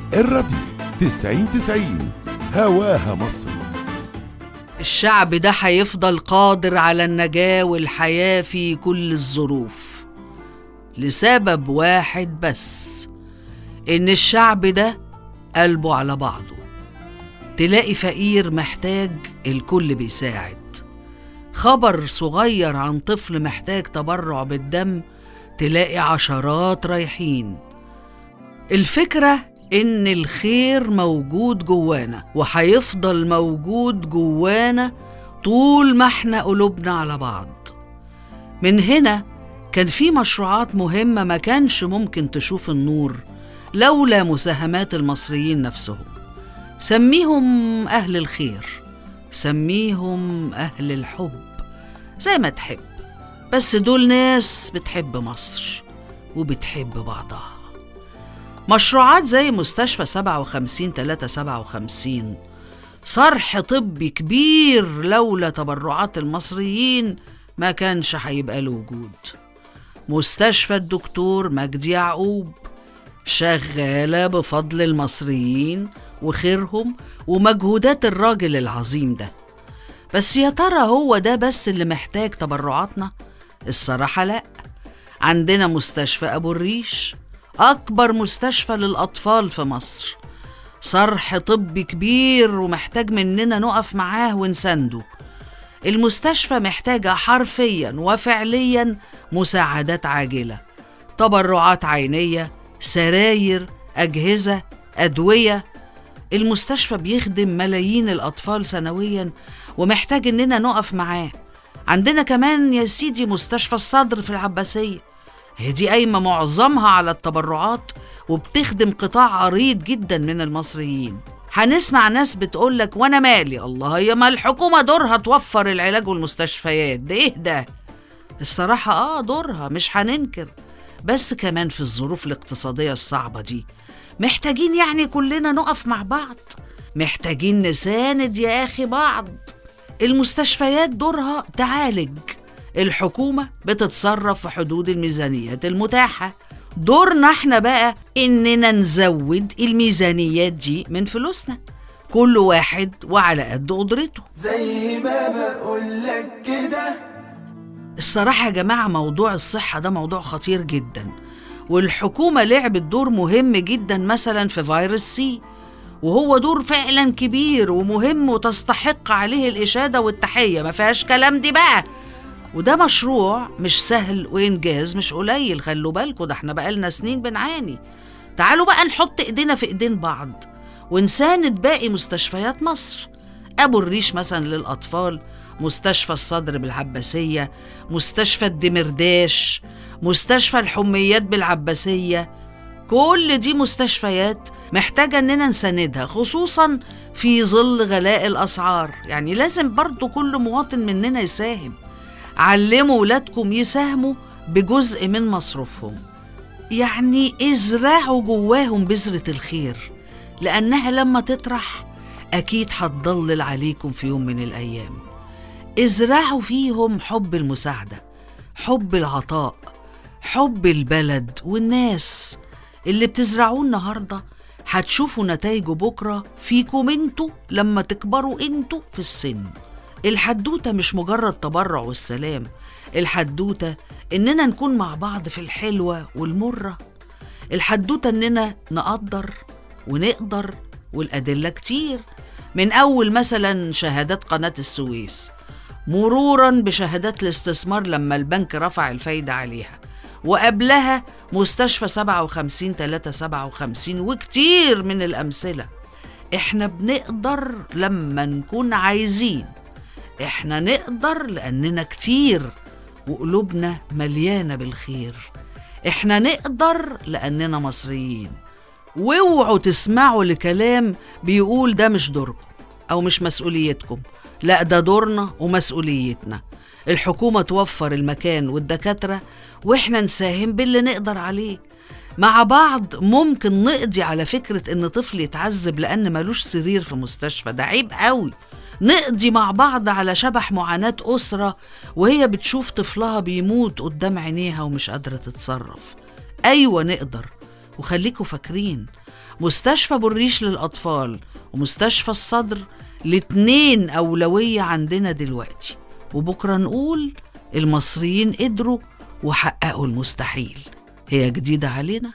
الراديو تسعين تسعين هواها مصر الشعب ده هيفضل قادر على النجاة والحياة في كل الظروف لسبب واحد بس إن الشعب ده قلبه على بعضه تلاقي فقير محتاج الكل بيساعد خبر صغير عن طفل محتاج تبرع بالدم تلاقي عشرات رايحين الفكرة إن الخير موجود جوانا وهيفضل موجود جوانا طول ما احنا قلوبنا على بعض من هنا كان في مشروعات مهمة ما كانش ممكن تشوف النور لولا مساهمات المصريين نفسهم سميهم أهل الخير سميهم أهل الحب زي ما تحب بس دول ناس بتحب مصر وبتحب بعضها مشروعات زي مستشفى 57 357 صرح طبي كبير لولا تبرعات المصريين ما كانش هيبقى له وجود مستشفى الدكتور مجدي يعقوب شغالة بفضل المصريين وخيرهم ومجهودات الراجل العظيم ده بس يا ترى هو ده بس اللي محتاج تبرعاتنا؟ الصراحة لأ عندنا مستشفى أبو الريش أكبر مستشفى للأطفال في مصر صرح طبي كبير ومحتاج مننا نقف معاه ونسنده المستشفى محتاجة حرفيا وفعليا مساعدات عاجلة تبرعات عينية سراير أجهزة أدوية المستشفى بيخدم ملايين الأطفال سنويا ومحتاج إننا نقف معاه عندنا كمان يا سيدي مستشفى الصدر في العباسية هي دي قايمة معظمها على التبرعات وبتخدم قطاع عريض جدا من المصريين هنسمع ناس بتقولك وانا مالي الله هي ما الحكومة دورها توفر العلاج والمستشفيات ده ايه ده الصراحة اه دورها مش هننكر بس كمان في الظروف الاقتصادية الصعبة دي محتاجين يعني كلنا نقف مع بعض محتاجين نساند يا أخي بعض المستشفيات دورها تعالج الحكومة بتتصرف في حدود الميزانيات المتاحة دورنا احنا بقى اننا نزود الميزانيات دي من فلوسنا كل واحد وعلى قد قدرته زي ما بقولك كده الصراحة يا جماعة موضوع الصحة ده موضوع خطير جدا والحكومة لعبت دور مهم جدا مثلا في فيروس سي وهو دور فعلا كبير ومهم وتستحق عليه الإشادة والتحية ما فيهاش كلام دي بقى وده مشروع مش سهل وإنجاز مش قليل خلوا بالكوا ده احنا بقالنا سنين بنعاني تعالوا بقى نحط إيدينا في إيدين بعض ونساند باقي مستشفيات مصر أبو الريش مثلا للأطفال مستشفى الصدر بالعباسية مستشفى الدمرداش مستشفى الحميات بالعباسية كل دي مستشفيات محتاجة إننا نساندها خصوصا في ظل غلاء الأسعار يعني لازم برضو كل مواطن مننا يساهم علموا ولادكم يساهموا بجزء من مصروفهم يعني ازرعوا جواهم بذرة الخير لأنها لما تطرح أكيد هتضلل عليكم في يوم من الأيام ازرعوا فيهم حب المساعدة حب العطاء حب البلد والناس اللي بتزرعوه النهارده هتشوفوا نتائجه بكره فيكم انتوا لما تكبروا انتوا في السن الحدوته مش مجرد تبرع والسلام الحدوته اننا نكون مع بعض في الحلوه والمره الحدوته اننا نقدر ونقدر والادله كتير من اول مثلا شهادات قناه السويس مرورا بشهادات الاستثمار لما البنك رفع الفايده عليها وقبلها مستشفى 57 357 وكتير من الأمثلة إحنا بنقدر لما نكون عايزين إحنا نقدر لأننا كتير وقلوبنا مليانة بالخير إحنا نقدر لأننا مصريين واوعوا تسمعوا لكلام بيقول ده مش دوركم أو مش مسؤوليتكم لا ده دورنا ومسؤوليتنا الحكومة توفر المكان والدكاترة وإحنا نساهم باللي نقدر عليه مع بعض ممكن نقضي على فكرة إن طفل يتعذب لأن ملوش سرير في مستشفى ده عيب قوي نقضي مع بعض على شبح معاناة أسرة وهي بتشوف طفلها بيموت قدام عينيها ومش قادرة تتصرف أيوة نقدر وخليكوا فاكرين مستشفى بالريش للأطفال ومستشفى الصدر الاتنين أولوية عندنا دلوقتي وبكرة نقول المصريين قدروا وحققوا المستحيل هي جديدة علينا